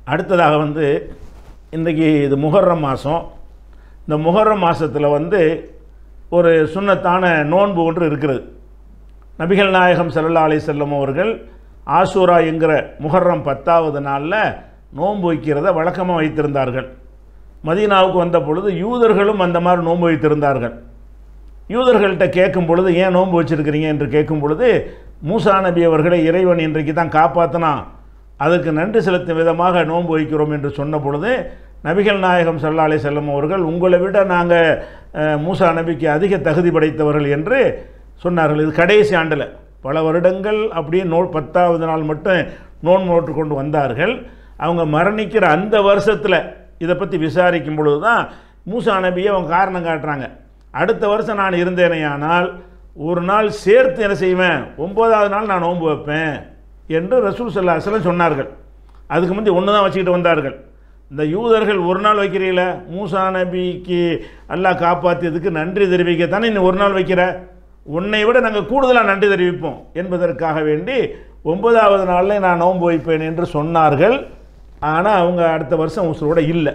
அடுத்ததாக வந்து இன்றைக்கி இது முஹர்ரம் மாதம் இந்த முஹர்ரம் மாதத்தில் வந்து ஒரு சுன்னத்தான நோன்பு ஒன்று இருக்கிறது நபிகள் நாயகம் ஸல்லல்லாஹு அலைஹி செல்லம் அவர்கள் ஆசூரா என்கிற முஹர்ரம் பத்தாவது நாளில் நோன்பு வைக்கிறத வழக்கமாக வைத்திருந்தார்கள் மதீனாவுக்கு வந்த பொழுது யூதர்களும் அந்த மாதிரி நோன்பு வைத்திருந்தார்கள் யூதர்கள்ட்ட கேட்கும் பொழுது ஏன் நோன்பு வச்சிருக்கிறீங்க என்று கேட்கும் பொழுது மூசா நபி அவர்களை இறைவன் இன்றைக்கு தான் காப்பாற்றினான் அதுக்கு நன்றி செலுத்தும் விதமாக நோன்பு வைக்கிறோம் என்று சொன்ன பொழுது நபிகள் நாயகம் ஸல்லல்லாஹு அலைஹி செல்லம் அவர்கள் உங்களை விட நாங்கள் மூசா நபிக்கு அதிக தகுதி படைத்தவர்கள் என்று சொன்னார்கள் இது கடைசி ஆண்டில் பல வருடங்கள் அப்படியே நோ பத்தாவது நாள் மட்டும் நோன்பு நோட்டு கொண்டு வந்தார்கள் அவங்க மரணிக்கிற அந்த வருஷத்தில் இதை பற்றி விசாரிக்கும் பொழுது தான் மூசா நபியை அவங்க காரணம் காட்டுறாங்க அடுத்த வருஷம் நான் இருந்தேனேயானால் ஒரு நாள் சேர்த்து என்ன செய்வேன் ஒன்பதாவது நாள் நான் நோன்பு வைப்பேன் என்று ரசூல் சல்லா அஸ்லம் சொன்னார்கள் அதுக்கு முந்தி ஒன்று தான் வச்சுக்கிட்டு வந்தார்கள் இந்த யூதர்கள் ஒரு நாள் வைக்கிறீங்கள மூசா நபிக்கு அல்லாஹ் காப்பாற்றியதுக்கு நன்றி தெரிவிக்கத்தானே இன்னும் ஒரு நாள் வைக்கிற உன்னை விட நாங்கள் கூடுதலாக நன்றி தெரிவிப்போம் என்பதற்காக வேண்டி ஒன்பதாவது நாளில் நான் நோன்பு வைப்பேன் என்று சொன்னார்கள் ஆனால் அவங்க அடுத்த வருஷம் உசுரோட இல்லை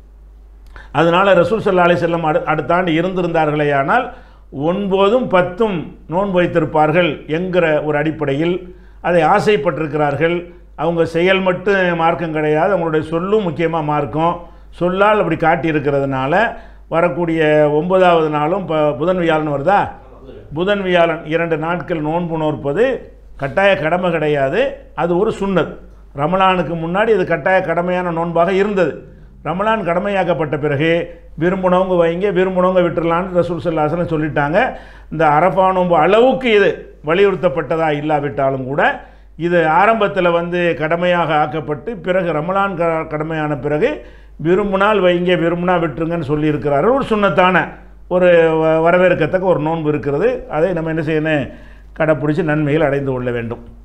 அதனால் ரசூல் சல்லா அலி செல்லம் அடு அடுத்த ஆண்டு இருந்திருந்தார்களே ஆனால் ஒன்பதும் பத்தும் நோன்பு வைத்திருப்பார்கள் என்கிற ஒரு அடிப்படையில் அதை ஆசைப்பட்டிருக்கிறார்கள் அவங்க செயல் மட்டும் மார்க்கம் கிடையாது அவங்களுடைய சொல்லும் முக்கியமாக மார்க்கம் சொல்லால் அப்படி காட்டியிருக்கிறதுனால வரக்கூடிய ஒன்பதாவது நாளும் இப்போ புதன் வியாழன் வருதா புதன் வியாழன் இரண்டு நாட்கள் நோன்பு நோற்பது கட்டாய கடமை கிடையாது அது ஒரு சுன்னத் ரமலானுக்கு முன்னாடி இது கட்டாய கடமையான நோன்பாக இருந்தது ரமலான் கடமையாக்கப்பட்ட பிறகு விரும்பினவங்க வைங்க விரும்பினவங்க விட்டுறலான்னு ரசூல் சல்லாசனம் சொல்லிட்டாங்க இந்த அரஃபா நோன்பு அளவுக்கு இது வலியுறுத்தப்பட்டதா இல்லாவிட்டாலும் கூட இது ஆரம்பத்தில் வந்து கடமையாக ஆக்கப்பட்டு பிறகு ரமலான் க கடமையான பிறகு விரும்பினால் வைங்க விரும்பினா விட்டுருங்கன்னு சொல்லியிருக்கிறாரு ஒரு சுண்ணத்தான ஒரு வ- வரவேற்கத்தக்க ஒரு நோன்பு இருக்கிறது அதை நம்ம என்ன செய்யணும் கடைப்பிடிச்சி நன்மைகள் அடைந்து கொள்ள வேண்டும்